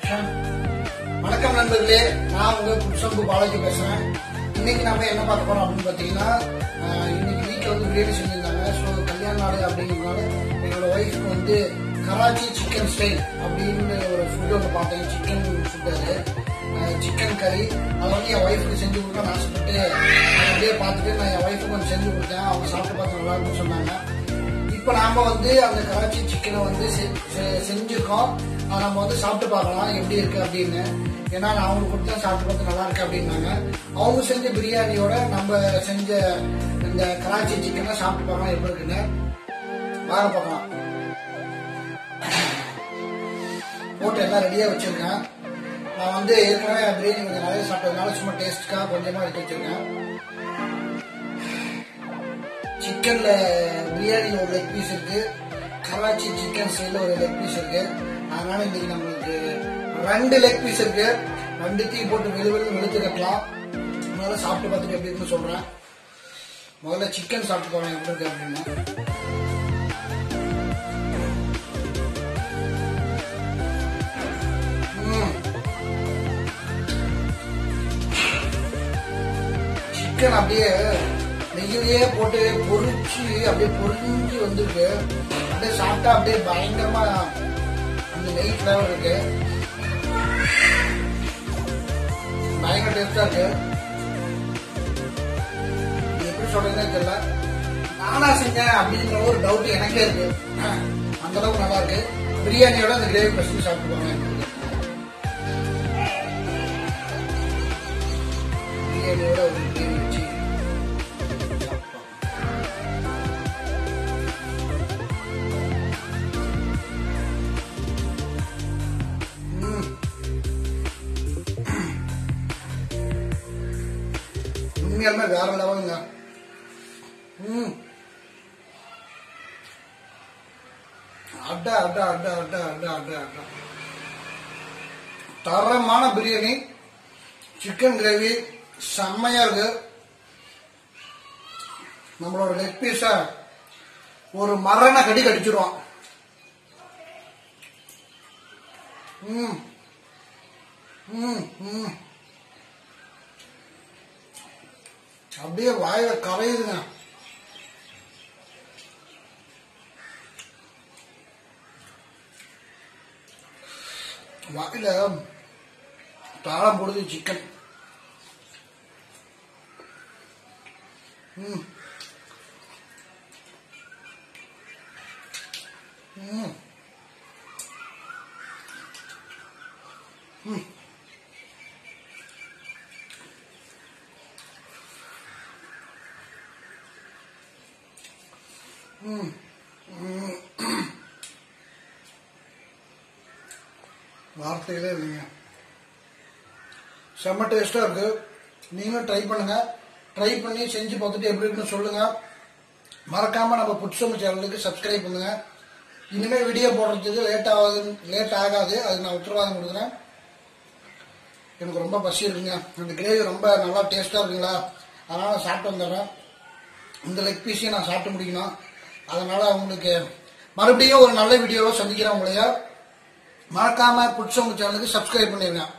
Action வணக்கம் நண்பர்களே நான் உங்க புட்சம்பு பாலாஜி பேசுறேன் இன்னைக்கு நம்ம என்ன பார்க்க போறோம் அப்படின்னு பாத்தீங்கன்னா ஆஹ், இன்னைக்கு வீட்டில் வந்து பிரியாணி செஞ்சிருந்தாங்க ஸோ கல்யாண நாடு அப்படிங்கிறதுனால என்னோட ஒய்ஃப்க்கு வந்து கராச்சி சிக்கன் ஸ்டைல் அப்படின்னு ஒரு ஃபுட் ஒன்று பார்த்தேன் சிக்கன் ஃபுட் அது சிக்கன் கறி அதை வந்து என் ஒய்ஃபுக்கு செஞ்சு கொடுக்க ஆசைப்பட்டு அதை அப்படியே பார்த்துட்டு நான் என் ஒய்ஃபுக்கு கொஞ்சம் செஞ்சு கொடுத்தேன் அவங்க சாப்பிட்டு பார்த்து நல்லா இருக்குன்னு சொன்னாங்க இப்போ நாம வந்து அந்த கராச்சி சிக்கனை வந்து செ- செ- செஞ்சிருக்கோம் அதை நம்ம வந்து சாப்பிட்டு பார்க்கலாம் எப்படி இருக்கு அப்படின்னு ஏன்னா நான் அவங்களுக்கு கொடுத்தா சாப்பிட்டு பார்த்து நல்லா இருக்கு அப்படின்னாங்க அவங்க செஞ்ச பிரியாணியோட நம்ம செஞ்ச இந்த கராச்சி சிக்கனை சாப்பிட்டு பார்க்கலாம் எப்படி இருக்குன்னு வாங்க பார்க்கலாம் போட்டு எல்லாம் ரெடியாக வச்சிருக்கேன் நான் வந்து ஏற்கனவே பிரியாணி கொஞ்சம் நிறைய சாப்பிட்டதுனால சும்மா டேஸ்ட்டுக்காக கொஞ்சமாக எடுத்து வச்சிருக்கேன் சிக்கன்ல பிரியாணி ஒரு லெக் பீஸ் இருக்கு கராச்சி சிக்கன் ஸ்டைல ஒரு லெக் பீஸ் இருக்கு அதனால இன்னைக்கு நம்மளுக்கு ரெண்டு லெக் பீஸ் இருக்கு ரெண்டுத்தையும் போட்டு வெளு வெளு வெளுத்து கட்டலாம் முதல்ல சாப்பிட்டு பார்த்துட்டு எப்படி இருக்குன்னு சொல்றேன் முதல்ல சிக்கன் சாப்பிட்டு போறேன் எப்படி இருக்கு அப்படின்னு ம். சிக்கன் அப்படியே நெய்யிலேயே போட்டு பொரிச்சு அப்படியே பொரிஞ்சு வந்திருக்கு அப்படியே சாப்பிட்டா அப்படியே பயங்கரமா அந்த நெய் ஃபிளேவர் இருக்கு பயங்கர டேஸ்டா இருக்கு இது எப்படி சொல்றதுன்னே தெரியல நானா செஞ்சேன் அப்படிங்கிற ஒரு டவுட் எனக்கே இருக்கு அந்த அளவுக்கு நல்லா இருக்கு பிரியாணியோட அந்த கிரேவி பசங்க சாப்பிட்டு போவேன் பிரியாணியோட ஒரு கிரேவி வச்சு ம். உண்மையாலுமே வேற லெவலுங்க ம் அட்டா அட்டா அட்டா அட்டா அட்டா அட்டா அட்டா தரமான பிரியாணி சிக்கன் கிரேவி செம்மையா இருக்கு நம்மளோட லெக் பீஸ ஒரு மரண கடி கடிச்சிருவான் ம் ம் ம் அப்படியே வாயில கரையுதுங்க வாயில தாளம் போடுது சிக்கன் ம் ம் ம் ம் ம். வார்த்தைகளே இல்லைங்க செம்ம டேஸ்டா இருக்கு நீங்களும் ட்ரை பண்ணுங்க ட்ரை பண்ணி செஞ்சு பார்த்துட்டு எப்படி இருக்குன்னு சொல்லுங்க மறக்காம நம்ம புட்சம் சேனலுக்கு சப்ஸ்கிரைப் பண்ணுங்க இனிமே வீடியோ போடுறதுக்கு லேட் ஆகாது லேட் ஆகாது அது நான் உத்தரவாதம் கொடுக்குறேன் எனக்கு ரொம்ப பசி இருக்குங்க அந்த கிரேவி ரொம்ப நல்லா டேஸ்டா இருக்குங்களா அதனால நான் சாப்பிட்டு வந்துடுறேன் இந்த லெக் பீஸையும் நான் சாப்பிட்டு முடிக்கணும் அதனால உங்களுக்கு மறுபடியும் ஒரு நல்ல வீடியோவை சந்திக்கிறேன் உங்களைய மறக்காம புட்சவங்க சேனலுக்கு சப்ஸ்கிரைப் பண்ணிருங்க